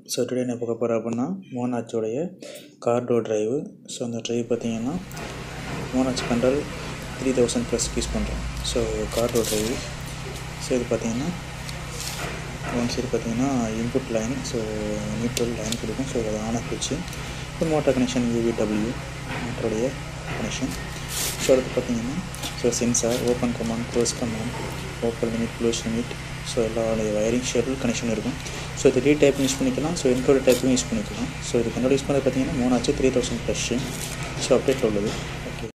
so today என்ன பார்க்க போகிறோம் அப்படின்னா மோனாச்சோடைய கார்டோ டிரைவு ஸோ அந்த டிரைவ் பார்த்தீங்கன்னா Monarch control three thousand plus use பண்ணுறோம் ஸோ கார்டோ டிரைவ் ஸோ இது பார்த்தீங்கன்னா ஒன் சைடு பார்த்தீங்கன்னா input line so neutral line கொடுக்கும் ஸோ அதை ஆன் ஆஃப் வச்சு இப்போ மோட்டார் கனெக்ஷன் யூவிடபிள்யூ மோட்டருடைய கனெக்ஷன் ஸோ அடுத்து பார்த்தீங்கன்னா so sensor open command close command open limit close limit so எல்லா வயரிங் ஷெடியூல் கனெக்ஷன் இருக்கும் ஸோ இது ரீ டைப் யூஸ் பண்ணிக்கலாம் ஸோ என்கோட டைப்பும் யூஸ் பண்ணிக்கலாம் ஸோ இதுக்கு என்னோட யூஸ் பண்ணுறது பார்த்தீங்கன்னா மூணாச்சு த்ரீ தௌசண்ட் ப்ளஸ்ஸு ஸோ அப்டேட்டில் உள்ளது